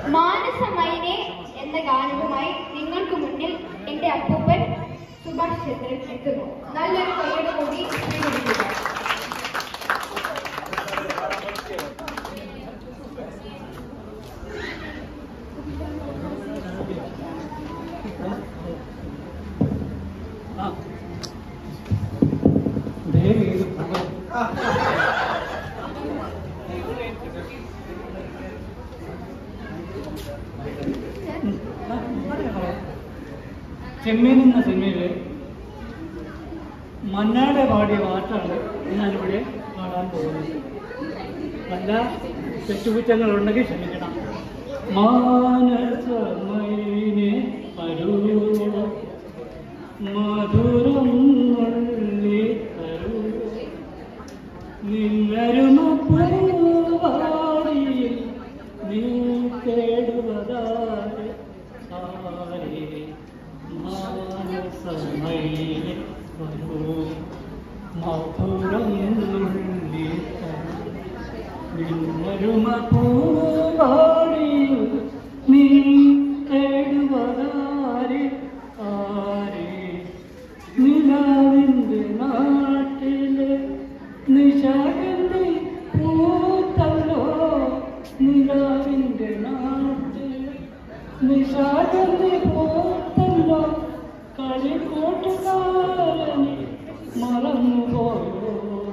മാനസമൈനെ എന്ന ഗാനവുമായി നിങ്ങൾക്ക് മുന്നിൽ എന്റെ അപ്പൂപ്പൻ സുഭാഷ് ചന്ദ്രൻ എത്തുന്നു നല്ലൊരു കൈയുടെ കൂടി സ്വീകരിക്കുക ചെമ്മീൻ എന്ന സിനിമയില് മന്നാടെ പാടിയ പാട്ടാണ് ഞാനിവിടെ പാടാൻ പോകുന്നത് വല്ല തെറ്റുകുറ്റങ്ങളുണ്ടെങ്കിൽ ക്ഷമിക്കണം മാനസമൈനെ വരൂ മധുരം നുള്ളി തരൂ നിന്നരുമ പൂവാടിയിൽ നീ തേടുവതാരെ ആരെ മാനസമൈനെ വരൂ മധുരം നുള്ളി തരൂ നിന്നരുമ പൂവാടിയിൽ നീ തേടുവതാരെ ആരെ നിലാവിൻ്റെ നാട്ടിലെ നിശാഗന്ധി പൂത്തല്ലോ നിലാവിൻ്റെ നാട്ടിലെ നിശാഗന്ധി പൂത്തല്ലോ കളിക്കൂട്ടുകാരനെ മറന്നുപോയോ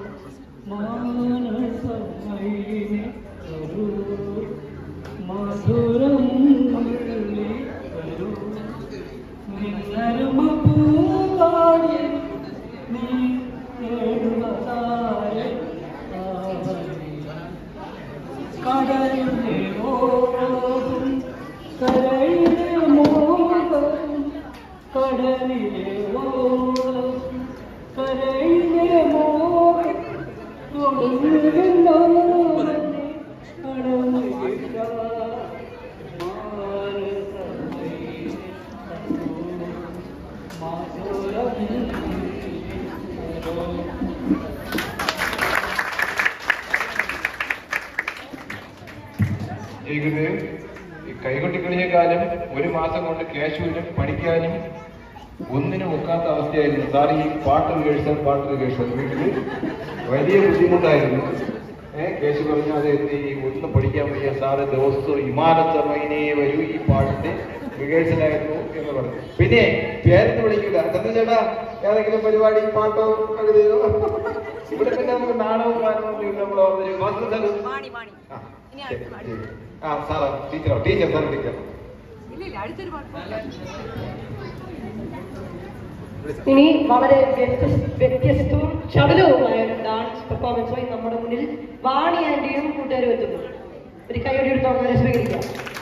മാനസമൈനെ വരൂ മധുരം നുള്ളി വരൂ നിന്നരുമ പൂവാടി നീ തേടുവതാരെ കടലിലെ ഓരവും കരയിലെ മോഹവും കടലിലെ ഓരവും കരയിലെ മോഹം കൊടുങ്ങുന്നോരെ കടന്നില്ല ജയിക്കുന്നത് ഈ കൈകൊട്ടി കളിയേക്കാളും ഒരു മാസം കൊണ്ട് കേശുവിനും പഠിക്കാനും ഒന്നിനും ഒക്കാത്ത അവസ്ഥയായിരുന്നു സാർ ഈ പാട്ട് റിഹേഴ്സൽ പാട്ട് റിഹേഴ്സൽ വീട്ടില് വലിയ ബുദ്ധിമുട്ടായിരുന്നു ഏഹ് കേശു പറഞ്ഞു അത് എന്ത് ഈ ഒന്നും പഠിക്കാൻ വയ്യ സാറ് ദിവസവും വിമാനത്തമൈനേ വരൂ ഈ പാട്ടിന്റെ റിഹേഴ്സലായിരുന്നു എന്ന് പറഞ്ഞു പിന്നെ പേരെന്ന് വിളിക്കില്ല എന്താ ചേട്ടാ ഏതെങ്കിലും പരിപാടി പാട്ടോ കവിതയോ ഇവിടെ പിന്നെ നമുക്ക് നാടകവും ഗാനവും നമ്മൾ ഒരു വസ്തുതകൾ വാണി വാണി ആ, ഇനി ശരി, അടുത്ത പാട്ട്. ശരി. ആ സാറോ ടീച്ചറോ ടീച്ചർ സാർ ടീച്ചർ ഇല്ല ഇല്ല അടുത്തൊരു പാട്ട് ഇനി വളരെ വ്യത്യസ്- വ്യത്യസ്തവും ചടുലവുമായ ഒരു ഡാൻസ് പെർഫോമൻസുമായി നമ്മുടെ മുന്നിൽ വാണി ആന്റിയും കൂട്ടുകാരും എത്തുന്നു ഒരു കൈയടി എടുത്ത് അവരെ സ്വീകരിക്കാം